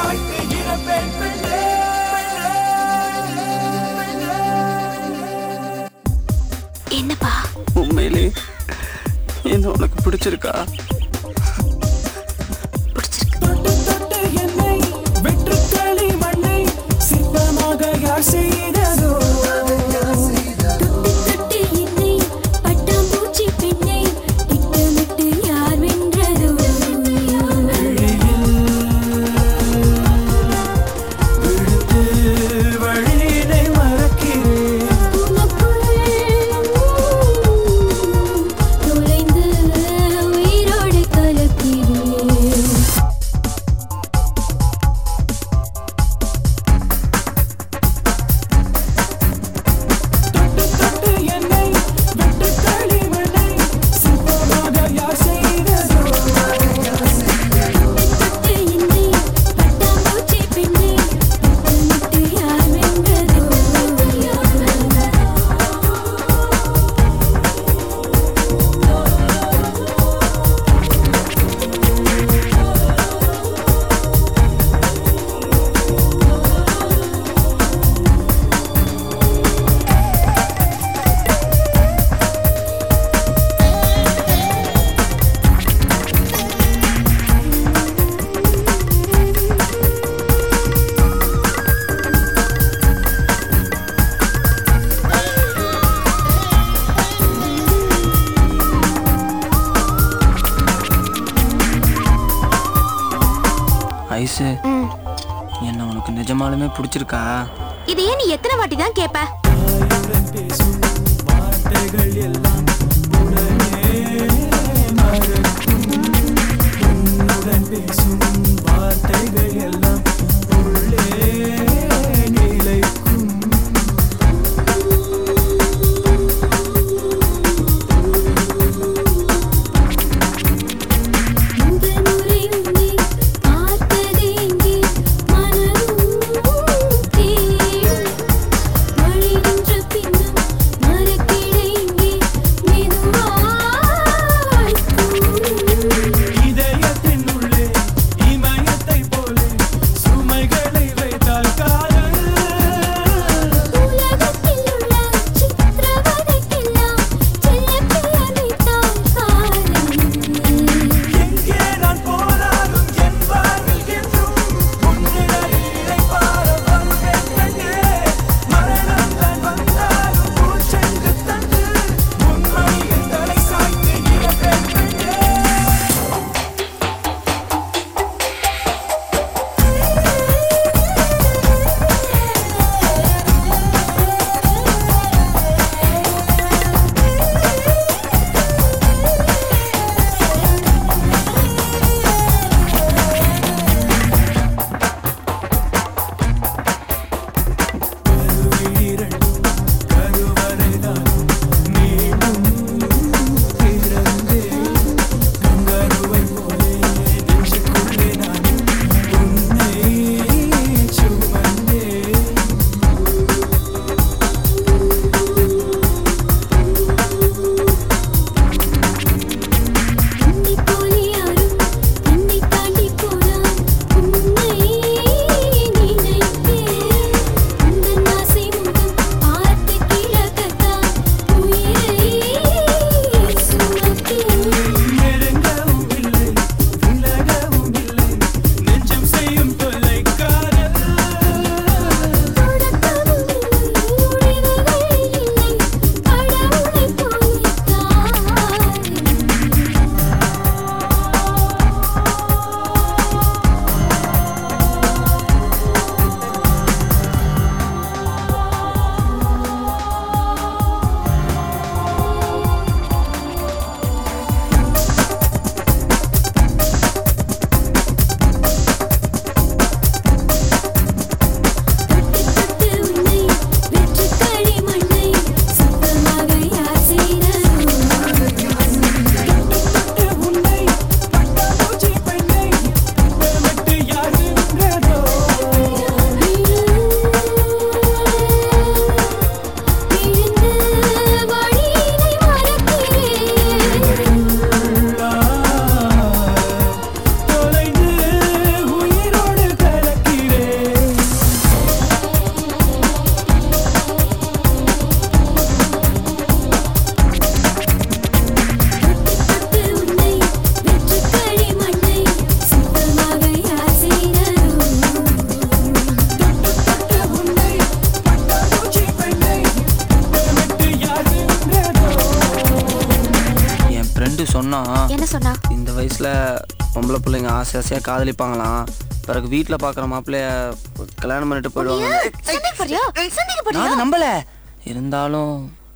வாழ்க்கை இழப்பேன் பெண்ணே என்னப்பா உண்மையிலே என்ன உனக்கு பிடிச்சிருக்கா பிடிச்சிருக்கு தொட்டு தொட்டு என்னை வெற்று களி மண்ணை சிற்பமாக யார் செய்ததோ தொட்டு தொட்டு என்னை பட்டாம்பூச்சி பெண்ணை திட்டமிட்டு யார் வென்றதோ விழுத்து வழியினை மறக்கிறேன் உனக்குள் நுழைந்து உயிரோடு கலக்கிறேன் தொட்டு தொட்டு என்னை வெற்று களி மண்ணை சிற்பமாக யார் செய்ததோ தொட்டு என்னை பட்டாம்பூச்சி பெண்ணை திட்டமிட்டு யார் வென்றதோ ஐசு என்ன உனக்கு நிஜமாலுமே பிடிச்சிருக்கா இது ஏன் நீ எத்தனை வாட்டி தான் கேப்ப ஆயிரம் பேசும் வார்த்தைகள் எல்லாம் உடனே மறக்கும் உன்னுடன் பேசும் வார்த்தைகள் எல்லாம் உள்ளே நிலைக்கும் இந்த முறை உன்னை பார்த்ததெங்கே மனதும் தேடும் மழை நின்ற பின்னும் மரக்கிளைங்கே மெதுவாய் கூடும் இதயத்தின் உள்ளே இமயத்தை போலே சுமைகளை வைத்தால் காய ஃப்ரெண்டு சொன்னான் என்ன சொன்னா இந்த வயசில் பொம்பளை பிள்ளைங்க ஆசை ஆசையாக காதலிப்பாங்களாம் பிறகு வீட்டில் பார்க்குற மாப்பிள்ளைய கல்யாணம் பண்ணிட்டு போயிடுவாங்க சந்தேகப்படுறியா நான் சந்தேகப்படுறியா அதை நம்பல இருந்தாலும்